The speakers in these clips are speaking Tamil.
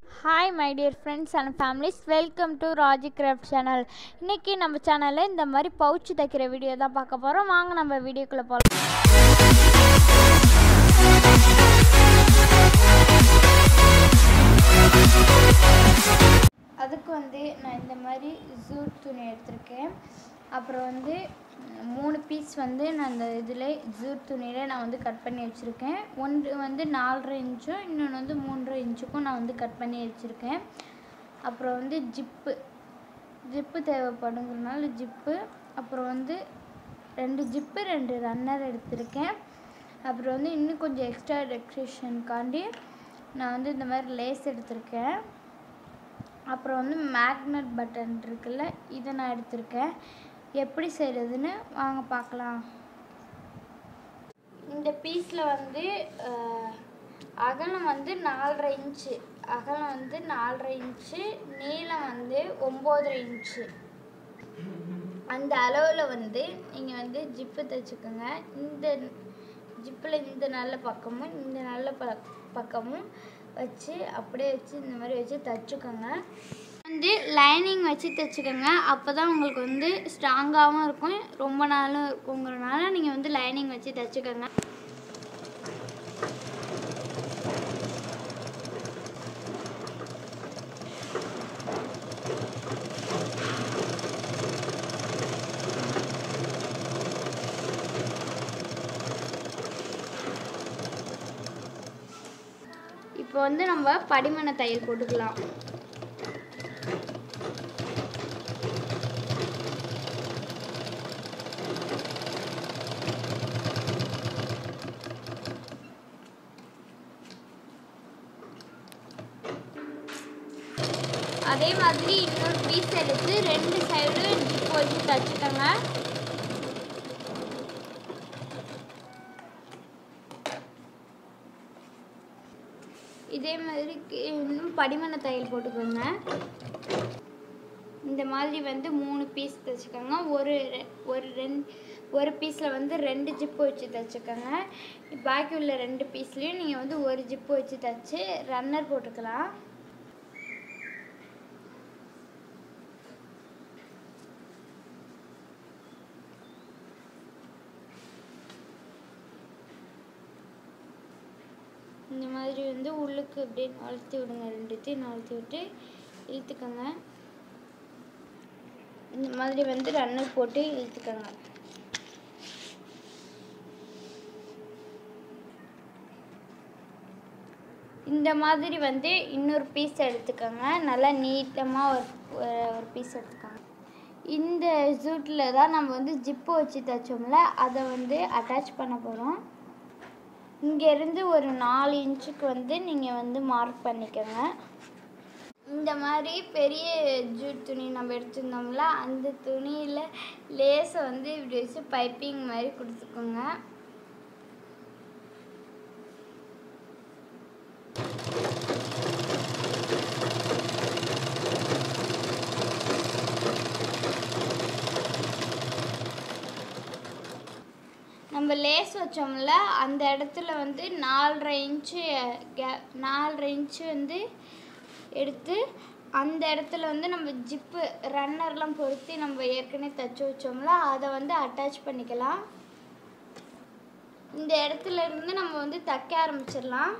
hi my dear friends and families welcome to Raji craft channel இன்றைக்கி நம்ம சேனலில் இந்த மாதிரி பவுச் தைக்கிற வீடியோ தான் பார்க்க போகிறோம் வாங்க நம்ம வீடியோக்குள்ளே போகலாம் அதுக்கு வந்து நான் இந்த மாதிரி ஜூட் துணி எடுத்திருக்கேன் அப்புறம் வந்து மூணு பீஸ் வந்து நான் இந்த இதில் ஜூட் துணியில் நான் வந்து கட் பண்ணி வச்சுருக்கேன் ஒன்று வந்து நாலரை இன்ச்சும் இன்னொன்று வந்து மூன்றரை இன்ச்சுக்கும் நான் வந்து கட் பண்ணி வச்சுருக்கேன் அப்புறம் வந்து ஜிப்பு ஜிப்பு தேவைப்படுங்கிறதுனால ஜிப்பு அப்புறம் வந்து ரெண்டு ஜிப்பு ரெண்டு ரன்னர் எடுத்திருக்கேன் அப்புறம் வந்து இன்னும் கொஞ்சம் எக்ஸ்ட்ரா டெக்கரேஷனுக்காண்டி நான் வந்து இந்த மாதிரி லேஸ் எடுத்திருக்கேன் அப்புறம் வந்து மேக்னட் பட்டன் இருக்குல்ல இதை நான் எடுத்திருக்கேன் எப்படி செய்கிறதுன்னு வாங்க பார்க்கலாம் இந்த பீஸில் வந்து அஹ், அகலம் வந்து நாலரை இன்ச்சு அகலம் வந்து நாலரை இன்ச்சு நீளம் வந்து ஒம்போதரை இன்ச்சு அந்த அளவில் வந்து நீங்கள் வந்து ஜிப்பு தைச்சுக்கோங்க இந்த ஜிப்பில் இந்த நல்ல பக்கமும் இந்த நல்ல ப பக்கமும் வச்சு அப்படியே வச்சு இந்த மாதிரி வச்சு தைச்சுக்கோங்க வந்து லைனிங் வச்சு தைச்சுக்கோங்க அப்போ தான் உங்களுக்கு வந்து ஸ்ட்ராங்காகவும் இருக்கும் ரொம்ப நாளும் இருக்குங்கிறனால நீங்கள் வந்து லைனிங் வச்சு தைச்சுக்கோங்க இப்போ வந்து நம்ம படிமன தையல் போட்டுக்கலாம் அதே மாதிரி இன்னொரு பீஸ் எடுத்து ரெண்டு சைடும் ஜிப் வச்சு தச்சுக்கோங்க இதே மாதிரி கி- இன்னும் படிமன தையல் போட்டுக்கோங்க இந்த மாதிரி வந்து மூணு பீஸ் தைச்சுக்கோங்க ஒரு ரெ- ஒரு ரெண்டு ஒரு பீஸில் வந்து ரெண்டு ஜிப்பு வச்சு தைச்சுக்கோங்க பாக்கி உள்ள ரெண்டு பீஸ்லேயும் நீங்கள் வந்து ஒரு ஜிப்பு வச்சு தைச்சு ரன்னர் போட்டுக்கலாம் இந்த மாதிரி வந்து உள்ளுக்கு அப்படியே அழுத்தி விடுங்க ரெண்டுத்தையும் அழுத்தி விட்டு இழுத்துக்கோங்க இந்த மாதிரி வந்து ரன்னர் போட்டு இழுத்துக்கோங்க இந்த மாதிரி வந்து இன்னொரு பீஸ் எடுத்துக்கோங்க நல்லா நீட்டமாக ஒரு ஒரு- ஒரு பீஸ் எடுத்துக்கோங்க இந்த ஜூட்டில் தான் நம்ம வந்து ஜிப்பு வச்சு தைச்சோம்ல அதை வந்து அட்டாச் பண்ண போகிறோம் இங்கேருந்து ஒரு நாலு இன்ச்சுக்கு வந்து நீங்கள் வந்து மார்க் பண்ணிக்கோங்க இந்த மாதிரி பெரிய ஜூட் துணி நம்ம எடுத்திருந்தோம்ல அந்த துணியில் லேஸை வந்து இப்படி வச்சு பைப்பிங் மாதிரி கொடுத்துக்கோங்க நம்ம லேஸ் வச்சோம்ல அந்த இடத்துல வந்து நாலரை இன்ச்சு கே நாலரை இன்ச்சு வந்து எடுத்து அந்த இடத்துல வந்து நம்ம ஜிப்பு ரன்னர்லாம் பொருத்தி நம்ம ஏற்கனவே தைச்சி வச்சோம்ல அதை வந்து அட்டாச் பண்ணிக்கலாம் இந்த இடத்துல இருந்து நம்ம வந்து தைக்க ஆரம்பிச்சிடலாம்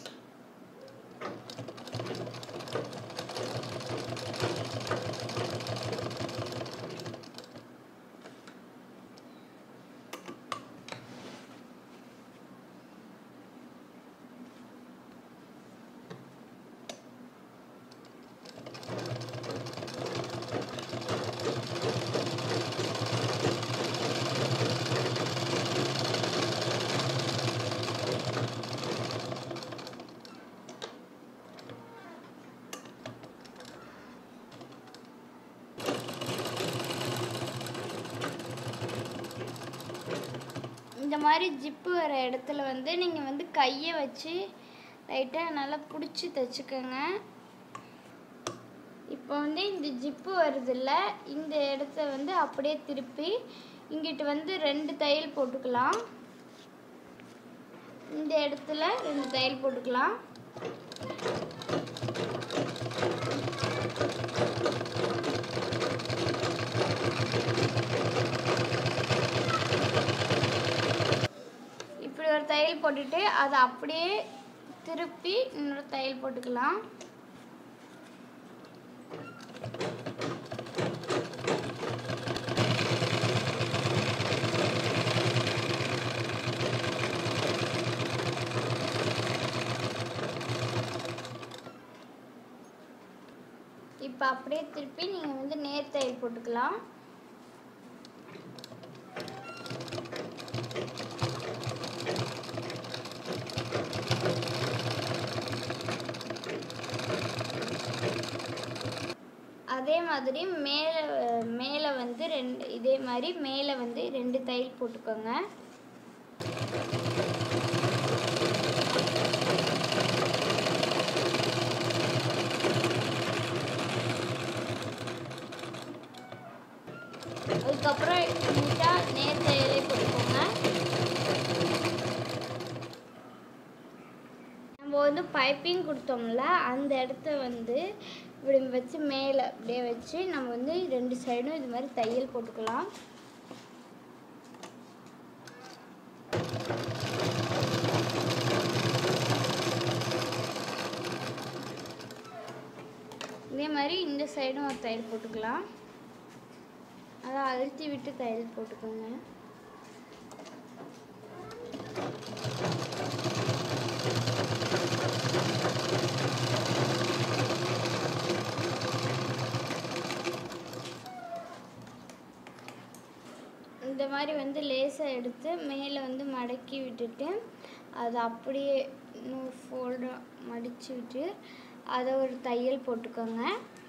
இந்த மாதிரி ஜிப்பு வர இடத்துல வந்து நீங்கள் வந்து கையை வச்சு லைட்டாக நல்லா பிடிச்சி தைச்சுக்கோங்க இப்போ வந்து இந்த ஜிப்பு வருதுல்ல இந்த இடத்த வந்து அப்படியே திருப்பி இங்கிட்டு வந்து ரெண்டு தையல் போட்டுக்கலாம் இந்த இடத்துல ரெண்டு தையல் போட்டுக்கலாம் இப்படி ஒரு தையல் போட்டுட்டு அதை அப்படியே திருப்பி இன்னொரு தையல் போட்டுக்கலாம் இப்போ அப்படியே திருப்பி நீங்கள் வந்து நேர் தையல் போட்டுக்கலாம் அதே மாதிரி மேலே மேலே வந்து ரெண்டு இதே மாதிரி மேலே வந்து ரெண்டு தையல் போட்டுக்கோங்க அதுக்கப்புறம் நீட்டாக நேர் தையலே போட்டுக்கோங்க நம்ம வந்து பைப்பிங் கொடுத்தோம்ல அந்த இடத்த வந்து இப்படி வச்சு மேலே அப்படியே வச்சு நம்ம வந்து ரெண்டு சைடும் இது மாதிரி தையல் போட்டுக்கலாம் இதே மாதிரி இந்த சைடும் ஒரு தையல் போட்டுக்கலாம் அதை அழுத்தி விட்டு தையல் போட்டுக்கோங்க இந்த மாதிரி வந்து லேசாக எடுத்து மேலே வந்து மடக்கி விட்டுட்டு அதை அப்படியே இன்னும் ஃபோல்டாக மடித்து விட்டு அதை ஒரு தையல் போட்டுக்கோங்க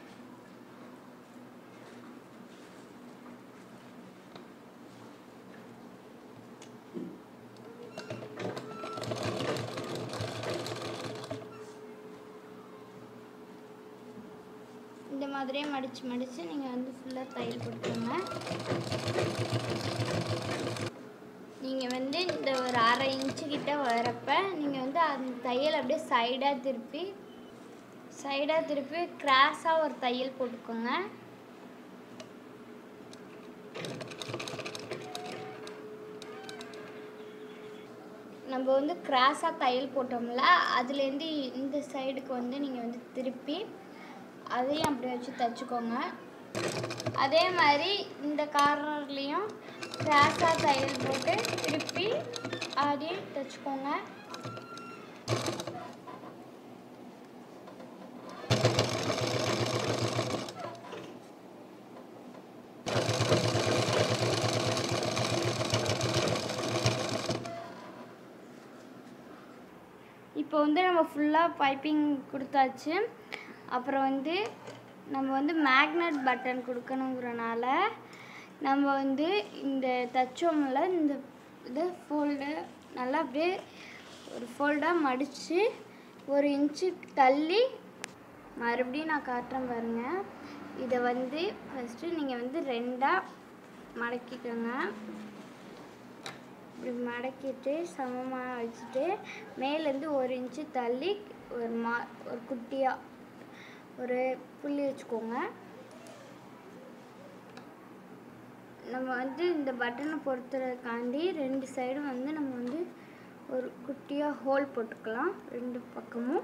இந்த மாதிரியே மடித்து மடித்து நீங்கள் வந்து ஃபுல்லாக தையல் போட்டுக்கோங்க நீங்கள் வந்து இந்த ஒரு அரை இன்ச்சு கிட்ட வரப்ப நீங்கள் வந்து அந்த தையல் அப்படியே சைடாக திருப்பி சைடாக திருப்பி கிராஸாக ஒரு தையல் போட்டுக்கோங்க நம்ம வந்து கிராஸாக தையல் போட்டோம்ல அதுலேருந்து இந்த சைடுக்கு வந்து நீங்கள் வந்து திருப்பி அதையும் அப்படியே வச்சு தைச்சிக்கோங்க அதே மாதிரி இந்த கார்னர்லேயும் கிராஸாக தையல் போட்டு திருப்பி அதையும் தைச்சிக்கோங்க இப்போ வந்து நம்ம ஃபுல்லாக பைப்பிங் கொடுத்தாச்சு அப்புறம் வந்து நம்ம வந்து மேக்னெட் பட்டன் கொடுக்கணுங்கிறனால நம்ம வந்து இந்த தச்சோம்ல இந்த இதை ஃபோல்டு நல்லா அப்படியே ஒரு ஃபோல்டாக மடித்து ஒரு இன்ச்சு தள்ளி மறுபடியும் நான் காட்டுறேன் பாருங்க இதை வந்து ஃபஸ்ட்டு நீங்கள் வந்து ரெண்டாக மடக்கிக்கோங்க இப்படி மடக்கிட்டு சமமாக வச்சுட்டு மேலேருந்து ஒரு இன்ச்சு தள்ளி ஒரு மா ஒரு குட்டியாக ஒரு புள்ளி வச்சுக்கோங்க நம்ம வந்து இந்த பட்டனை பொறுத்துறதுக்காண்டி ரெண்டு சைடும் வந்து நம்ம வந்து ஒரு குட்டியாக ஹோல் போட்டுக்கலாம் ரெண்டு பக்கமும்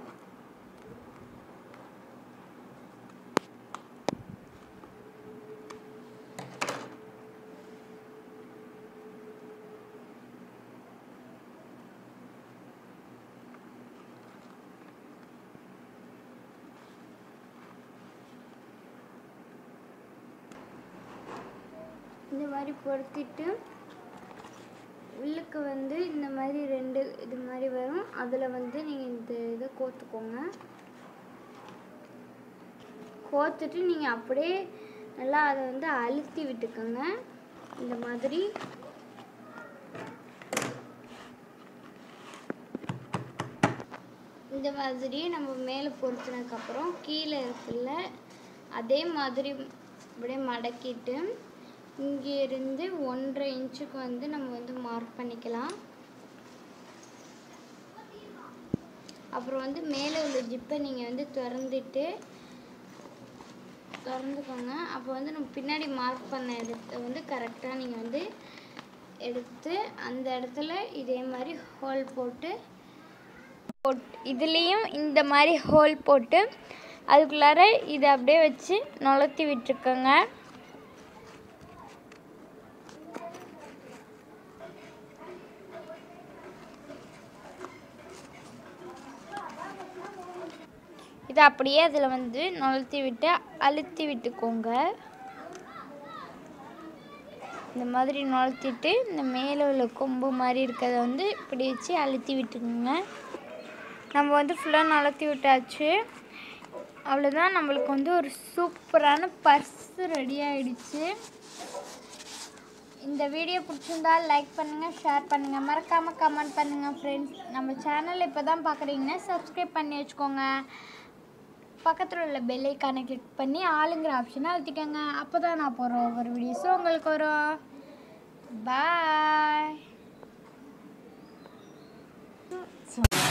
இந்த மாதிரி பொருத்திட்டு உள்ளுக்கு வந்து இந்த மாதிரி ரெண்டு இது மாதிரி வரும் அதில் வந்து நீங்கள் இந்த இதை கோத்துக்கோங்க கோத்துட்டு நீங்கள் அப்படியே நல்லா அதை வந்து அழுத்தி விட்டுக்கோங்க இந்த மாதிரி இந்த மாதிரி நம்ம மேலே பொருத்தினதுக்கப்புறம் கீழே இருக்குல்ல அதே மாதிரி அப்படியே மடக்கிட்டு இங்கே இருந்து ஒன்றரை இன்ச்சுக்கு வந்து நம்ம வந்து மார்க் பண்ணிக்கலாம் அப்புறம் வந்து மேலே உள்ள ஜிப்பை நீங்கள் வந்து திறந்துட்டு திறந்துக்கோங்க அப்போ வந்து நம்ம பின்னாடி மார்க் பண்ண இடத்த வந்து கரெக்டாக நீங்கள் வந்து எடுத்து அந்த இடத்துல இதே மாதிரி ஹோல் போட்டு போட் இதுலேயும் இந்த மாதிரி ஹோல் போட்டு அதுக்குள்ளார இதை அப்படியே வச்சு நுழத்தி விட்டுருக்கோங்க இதை அப்படியே அதில் வந்து நுழத்தி விட்டு அழுத்தி விட்டுக்கோங்க இந்த மாதிரி நுழத்திட்டு இந்த மேலே உள்ள கொம்பு மாதிரி இருக்கிறத வந்து இப்படி வச்சு அழுத்தி விட்டுக்குங்க நம்ம வந்து ஃபுல்லாக நுழத்தி விட்டாச்சு அவ்வளோதான் நம்மளுக்கு வந்து ஒரு சூப்பரான பர்ஸு ரெடி ஆயிடுச்சு இந்த வீடியோ பிடிச்சிருந்தா லைக் பண்ணுங்கள் ஷேர் பண்ணுங்கள் மறக்காமல் கமெண்ட் பண்ணுங்கள் ஃப்ரெண்ட்ஸ் நம்ம சேனல் இப்போ தான் பார்க்குறீங்கன்னா சப்ஸ்கிரைப் பண்ணி வச்சுக்கோங்க பக்கத்தில் உள்ள பெல் ஐக்கானை கிளிக் பண்ணி ஆளுங்கிற ஆப்ஷனை அழுத்திக்கோங்க அப்போ தான் நான் போகிற ஒவ்வொரு வீடியோஸும் உங்களுக்கு வரும் பாய்